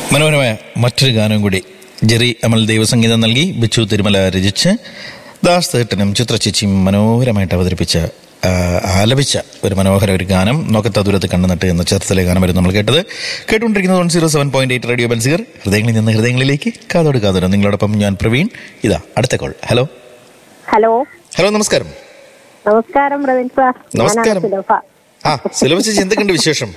മനോഹരമായ മറ്റൊരു ഗാനം കൂടി ജെറി അമൽ ദൈവസംഗീതം നൽകി ബിച്ചു തിരുമല രചിച്ച് ദാസ് തേട്ടനും ചിത്രചേച്ചിയും മനോഹരമായിട്ട് അവതരിപ്പിച്ച ആ, ആലപിച്ച ഒരു മനോഹര ഒരു ഗാനം നോക്കത്ത ദൂരത്ത് കണ്ണുനട്ട് എന്ന ചേർത്തലെ ഗാനമായിരുന്നു നമ്മൾ കേട്ടത് കേട്ടുകൊണ്ടിരിക്കുന്നത് one zero seven point eight radio ബൻസിയർ ഹൃദയങ്ങളിൽ നിന്ന് ഹൃദയങ്ങളിലേക്ക് കാതോട് കാതോട് നിങ്ങളോടൊപ്പം ഞാൻ പ്രവീൺ ഇതാ അടുത്ത കോൾ ഹലോ ഹലോ ഹലോ നമസ്കാരം നമസ്കാരം പ്രവീൺ സാർ നമസ്കാരം. ഞാനാണ് സുലഭ ആ സുലഭ ചേച്ചി എന്തൊക്കെയുണ്ട് വിശേഷം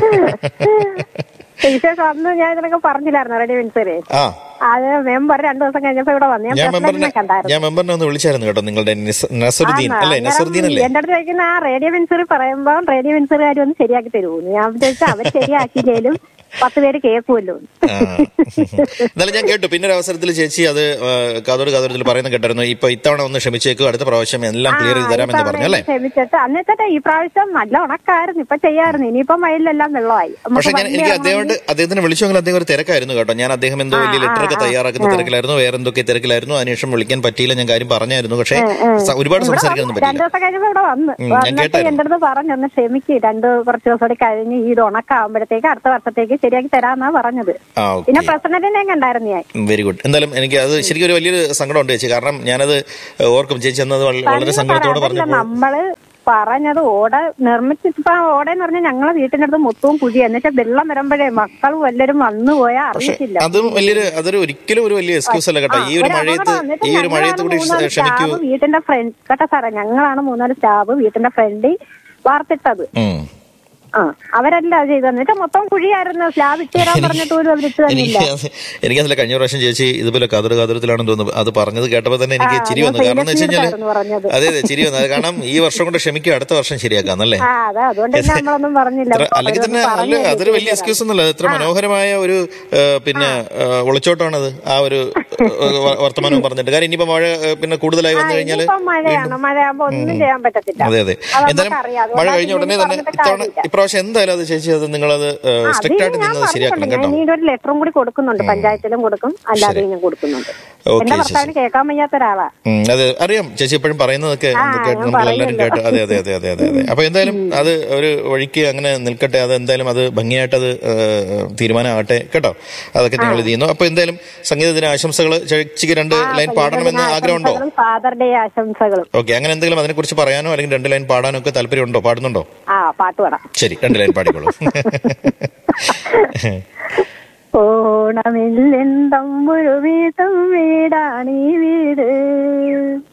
വിശേഷം അന്ന് ഞാൻ ഇതിനൊക്കെ പറഞ്ഞില്ലായിരുന്നു റെഡി വിൻസരെ ആ അത് മെമ്പർ രണ്ടു ദിവസം കഴിഞ്ഞപ്പോ ഇവിടെ വന്നു ഞാൻ ഞാൻ മെമ്പറിനെ പ്രസിഡന്റിനെ കണ്ടായിരുന്നു ഞാൻ മെമ്പറിനെ ഒന്ന് വിളിച്ചായിരുന്നു കേട്ടോ നിങ്ങളുടെ നിസ- നസറുദ്ദീൻ ആണോ? അല്ലേ അന്നേരം നസറുദ്ദീൻ അല്ലേ എന്റെ അടുത്ത് ചോദിക്കുന്ന ആ റേഡിയോ വിൻസർ പറയുമ്പോ റേഡിയോ വിൻസറുകാർ ഒന്ന് ശരിയാക്കി തരുമോ ഞാൻ ചോദിച്ചാൽ അവർ ശരിയാക്കിയില്ലേലും പത്ത് പേര് കേൾക്കുമല്ലോ ആ. എന്നാലും ഞാൻ കേട്ടു പിന്നെ ഒരു അവസരത്തിൽ ചേച്ചി അത് ആ, കാതോട് കാതോരത്തിൽ പറയുന്ന കേട്ടായിരുന്നു ഇപ്പൊ ഇത്തവണ ഒന്ന് ക്ഷമിച്ചേക്കു അടുത്ത പ്രാവശ്യം എല്ലാം ക്ലിയർ ചെയ്ത് തരാമെന്ന് പറഞ്ഞു അല്ലേ ക്ഷമിച്ചിട്ട് അന്നത്തെ ഈ പ്രാവശ്യം നല്ല ഉണക്കായിരുന്നു ഇപ്പൊ ചെയ്യായിരുന്നു ഇനിയിപ്പം വയലിലെല്ലാം വെള്ളമായി നമുക്ക് പക്ഷെ ഞാൻ എനിക്ക് വണ്ടി അദ്ദേഹം അദ്ദേഹത്തിന് വിളിച്ചെങ്കിൽ അദ്ദേഹം ഒരു തിരക്കായിരുന്നു കേട്ടോ ഞാൻ അദ്ദേഹം എന്തോ വലിയ ലെറ്റർ ഒക്കെ തയ്യാറാക്കുന്ന തിരക്കിലായിരുന്നു വേറെ എന്തൊക്കെ തിരക്കിലായിരുന്നു അതിനുശേഷം വിളിക്കാൻ പറ്റിയില്ല ഞാൻ കാര്യം പറഞ്ഞായിരുന്നു പക്ഷേ സ- ഒരുപാട് ഇവിടെ സംസാരിക്കാനൊന്നും വന്നു. രണ്ടു പറ്റിയില്ല ദിവസം കഴിഞ്ഞപ്പോ ഇവിടെ വന്ന് ഉം, ഞാൻ വന്നിട്ട് കേട്ടായിരുന്നു. എന്റെ അടുത്ത് പറഞ്ഞു ഒന്ന് ക്ഷമിക്ക് രണ്ടു കുറച്ച് ദിവസം കൂടി കഴിഞ്ഞ് ഈ ഇത് ഉണക്കാവുമ്പോഴത്തേക്ക് അടുത്ത വർഷത്തേക്ക് ശരിയാക്കി തരാന്നാ പറഞ്ഞത് ആ പിന്നെ ഓക്കെ പ്രസിഡന്റിനെ കണ്ടായിരുന്നു ഞാൻ വെരി ഗുഡ് എന്തായാലും എനിക്ക് അത് ശരിക്കും ഒരു വലിയൊരു സങ്കടമുണ്ട് ചേച്ചി കാരണം ഞാനത് ഓർക്കും ചേച്ചി എന്നത് വളരെ സങ്കടത്തോടെ അതല്ല പറഞ്ഞപ്പോൾ നമ്മള് പറഞ്ഞത് ഓട നിർമ്മിച്ചിപ്പോ ഓട എന്ന് പറഞ്ഞാൽ ഞങ്ങളെ വീട്ടിന്റെ അടുത്ത് മൊത്തവും കുഴി എന്നുവെച്ചാൽ വെള്ളം വരുമ്പോഴേ മക്കൾ വല്ലരും വന്നു പോയാൽ പക്ഷെ അറിയിച്ചില്ല അതും വലിയൊരു അതൊരു ഒരിക്കലും ഒരു വലിയ എക്സ്ക്യൂസ് അല്ല കേട്ടോ ഈ ഒരു മഴയത്ത് ഈ ഒരു മഴയത്ത് കൂടി ക്ഷമിക്കൂ സ്റ്റാഫ് വീട്ടിന്റെ ഫ്രണ്ട് കേട്ടോ സാറേ ഞങ്ങളാണ് മൂന്നാല് സ്റ്റാഫ് വീട്ടിന്റെ ഫ്രണ്ടിൽ വാർത്തിട്ടത് ഉം. ആ അവരല്ല അത് ചെയ്തു എന്നിട്ട് മൊത്തം കുഴിയായിരുന്നു സ്ലാബ് ഇട്ട് തരാൻ പറഞ്ഞിട്ട് പോലും അവരിട്ട് തന്നില്ല എനിക്ക് എനിക്കതിലെ കഴിഞ്ഞ പ്രാവശ്യം ചേച്ചി ഇതുപോലെ കതിർ കാതുരത്തിലാണെന്ന് തോന്നുന്നു അത് പറഞ്ഞത് കേട്ടപ്പോൾ തന്നെ എനിക്ക് ആ, ചിരി ഞാൻ വന്നു കാരണം എന്ന് വെച്ച് കഴിഞ്ഞാല് സീരിയസ് പറഞ്ഞത്. അതെ അതെ ചിരി വന്നു അത് കാരണം ഈ വർഷം കൊണ്ട് ക്ഷമിക്കുക അടുത്ത വർഷം ശരിയാക്കാന്നല്ലേ ആ അതെ അതുകൊണ്ട് തന്നെ നമ്മളൊന്നും പറഞ്ഞില്ല ഇത്ര- അല്ലെങ്കിൽ തന്നെ അവരൊന്ന് അല്ല അതൊരു വലിയ എക്സ്ക്യൂസ് ഒന്നുമല്ല എത്ര മനോഹരമായ ഒരു ആ, പിന്നെ ആ, ഒളിച്ചോട്ടാണത് ആ ഒരു ആ, വ- വർത്തമാനം പറഞ്ഞിട്ട് കാര്യം ഇനിയിപ്പോ മഴ ആ, പിന്നെ കൂടുതലായി വന്നു കഴിഞ്ഞാല് ഇപ്പം മഴയാണ് മഴയാകുമ്പോ ഒന്നും ചെയ്യാൻ പറ്റത്തില്ല അതെ അതെ അത് എന്തായാലും നമുക്കറിയാം. മഴ അതുകൊണ്ട് കഴിഞ്ഞ ഉടനെ അതിന് തന്നെ പറഞ്ഞിട്ട് ഇത്തവണ കാര്യമില്ല. ഇപ്രാവശ്യം എന്തായാലും അത് ചേച്ചി അത് നിങ്ങളത് സ്ട്രിക്റ്റ് ആയിട്ട് ഞാൻ നിന്നത് ശരിയാക്കണം പറഞ്ഞിട്ടുണ്ട് കേട്ടോ ഞാൻ ഇനി ഒരു ലെറ്ററും കൂടി കൊടുക്കുന്നുണ്ട് പഞ്ചായത്തിലും കൊടുക്കും അല്ലാതെ ഞാൻ കൊടുക്കുന്നുണ്ട് ഓക്കേ, എന്റെ ശരി, ഭർത്താവിന് കേൾക്കാൻ വയ്യാത്ത ഒരാളാ ഉം, അതെ അറിയാം ചേച്ചി എപ്പോഴും പറയുന്നതൊക്കെ കേട്ട് ഞാൻ നമ്മൾ എല്ലാവരും പറയുമല്ലോ. കേട്ട് അതെ അതെ അതെ അതെ അതെ അതെ അപ്പൊ എന്തായാലും അത് ഒരു വഴിക്ക് അങ്ങനെ നിൽക്കട്ടെ അത് എന്തായാലും അത് ഭംഗിയായിട്ട് അത് ഏഹ്, തീരുമാനമാകട്ടെ കേട്ടോ അതൊക്കെ നിങ്ങൾ ഇത് ചെയ്യുന്നു അപ്പൊ എന്തായാലും സംഗീതത്തിന് ആശംസകൾ ചേച്ചിക്ക് രണ്ട് ലൈൻ പാടണമെന്ന് ആഗ്രഹമുണ്ടോ ഫാദർ ഡേ ആശംസകളും ഓക്കെ അങ്ങനെ എന്തെങ്കിലും അതിനെക്കുറിച്ച് പറയാനോ അല്ലെങ്കിൽ രണ്ട് ലൈൻ പാടാനോ ഒക്കെ താല്പര്യമുണ്ടോ പാടുന്നുണ്ടോ ആ പാട്ട് പാടാം ശരി രണ്ട് ലൈൻ പാടിക്കോളൂ ഓണമില്ലെന്തമ്പുരു വീട്ടും വീടാണീ വീട്